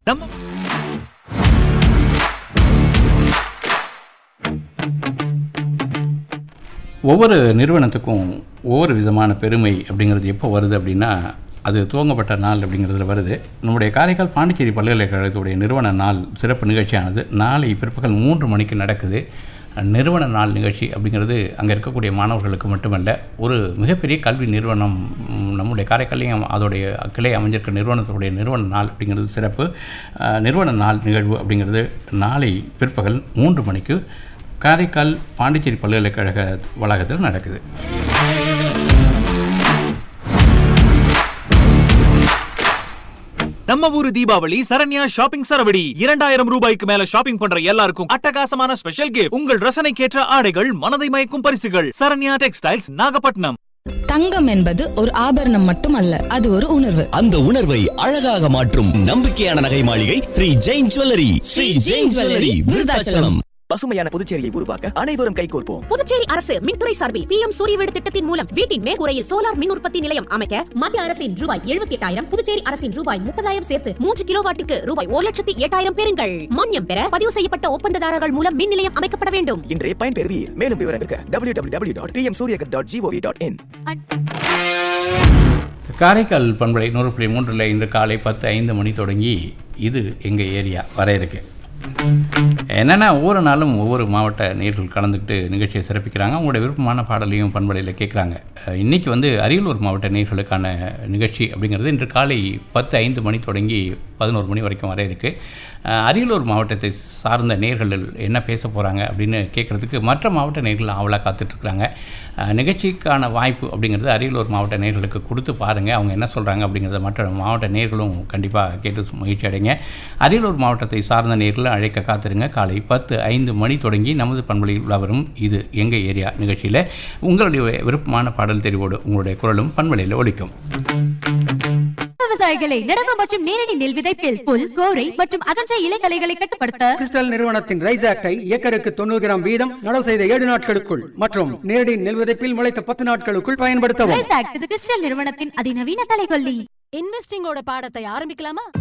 நம்ம ஒவ்வொரு நிறுவனத்துக்கும் ஒவ்வொரு விதமான பெருமை அப்படிங்கிறது எப்போ வருது அப்படின்னா அது துவங்கப்பட்ட நாள் அப்படிங்கிறதுல வருது நம்முடைய காரைக்கால் பாண்டிச்சேரி பல்கலைக்கழகத்துடைய நிறுவன நாள் சிறப்பு நிகழ்ச்சியானது நாளை பிற்பகல் மூன்று மணிக்கு நடக்குது நிறுவன நாள் நிகழ்ச்சி அப்படிங்கிறது அங்கே இருக்கக்கூடிய மாணவர்களுக்கு மட்டுமல்ல ஒரு மிகப்பெரிய கல்வி நிறுவனம் ம், நம்முடைய காரைக்காலையும் அதோடைய கிளை அமைஞ்சிருக்க நிறுவனத்துடைய நிறுவன நாள் அப்படிங்கிறது சிறப்பு அஹ், நிறுவன நாள் நிகழ்வு அப்படிங்கிறது நாளை பிற்பகல் மூன்று மணிக்கு காரைக்கால் பாண்டிச்சேரி பல்கலைக்கழக வளாகத்தில் நடக்குது நம்ம ஊரு தீபாவளி சரண்யா ஷாப்பிங் சரவடி இரண்டாயிரம் ரூபாய்க்கு மேல ஷாப்பிங் பண்ற எல்லாருக்கும் அட்டகாசமான ஸ்பெஷல் gift உங்கள் ரசனைக்கேற்ற ஆடைகள் மனதை மயக்கும் பரிசுகள் சரண்யா டெக்ஸ்டைல்ஸ் நாகப்பட்டினம் தங்கம் என்பது ஒரு ஆபரணம் மட்டுமல்ல அது ஒரு உணர்வு அந்த உணர்வை அழகாக மாற்றும் நம்பிக்கையான நகை மாளிகை ஸ்ரீ ஜெயின் ஜுவல்லரி ஸ்ரீ ஜெயின் ஜுவல்லரி விருதாச்சலம் பசுமையான புதுச்சேரியை உருவாக்க அனைவரும் கைகோர்ப்போம் புதுச்சேரி அரசு மின்துறை சார்பில் பி எம் சூரிய வீடு திட்டத்தின் மூலம் வீட்டின் மேற்கூரையில் சோலார் மின் உற்பத்தி நிலையம் அமைக்க மத்திய அரசின் ரூபாய் எழுபத்தி எட்டாயிரம் புதுச்சேரி அரசின் ரூபாய் முப்பதாயிரம் சேர்த்து மூன்று கிலோ வாட்டுக்கு ரூபாய் ஒரு லட்சத்தி எட்டாயிரம் பெறுங்கள் மானியம் பெற பதிவு செய்யப்பட்ட ஒப்பந்ததாரர்கள் மூலம் மின் நிலையம் அமைக்கப்பட வேண்டும் இன்றே பயன்பெறுவீர் மேலும் விவரங்களுக்கு W W W dot PM Suryaghar dot GOV dot in Karaikal பண்பலை நூறு புள்ளி மூன்றில் இன்று காலை பத்து ஐந்து மணி தொடங்கி இது எங்கள் ஏரியா வர இருக்கு என்னென்னா ஒவ்வொரு நாளும் ஒவ்வொரு மாவட்ட நேர்கள் கலந்துக்கிட்டு நிகழ்ச்சியை சிறப்பிக்கிறாங்க அவங்களோட விருப்பமான பாடலையும் பண்பலையில் கேட்குறாங்க அஹ் இன்னைக்கு வந்து அரியலூர் மாவட்ட நேர்களுக்கான நிகழ்ச்சி அப்படிங்கிறது இன்று காலை பத்து ஐந்து மணி தொடங்கி பதினோரு மணி வரைக்கும் வர இருக்கு அஹ் அரியலூர் மாவட்டத்தை சார்ந்த நேர்கள் என்ன பேச போகிறாங்க அப்படின்னு கேட்குறதுக்கு மற்ற மாவட்ட நேர்கள் ஆவலாக காத்துட்ருக்குறாங்க நிகழ்ச்சிக்கான வாய்ப்பு அப்படிங்கிறது அரியலூர் மாவட்ட நேர்களுக்கு கொடுத்து பாருங்கள் அவங்க என்ன சொல்கிறாங்க அப்படிங்கிறத மற்ற மாவட்ட நேர்களும் கண்டிப்பாக கேட்டு மகிழ்ச்சி அடைங்க அரியலூர் மாவட்டத்தை சார்ந்த நேர்கள் அழைக்க காத்திருங்க காலை பத்து ஐந்து மணி தொடங்கி நமது பண்பலையில் உலா வரும் இது எங்கள் ஏரியா நிகழ்ச்சியில் உங்களுடைய விருப்பமான பாடல் தெரிவோடு உங்களுடைய குரலும் பண்பலையில் ஒலிக்கும் விவசாயிகளை நடவு மற்றும் நேரடி நெல் விதைப்பில் புல் கோரை மற்றும் அகன்ற இலைகளைகளை கட்டுப்படுத்த கிறிஸ்டல் நிறுவனத்தின் ரைஸ் ஆக்டை ஏக்கருக்கு தொண்ணூறு கிராம் வீதம் நடவு செய்த ஏழு நாட்களுக்குள் மற்றும் நேரடி நெல் விதைப்பில் முளைத்த பத்து நாட்களுக்குள் பயன்படுத்தவும் ரைஸ் ஆக்ட் இது கிறிஸ்டல் நிறுவனத்தின் அதிநவீன கலைகொல்லி இன்வெஸ்டிங்கோட பாடத்தை ஆரம்பிக்கலாமா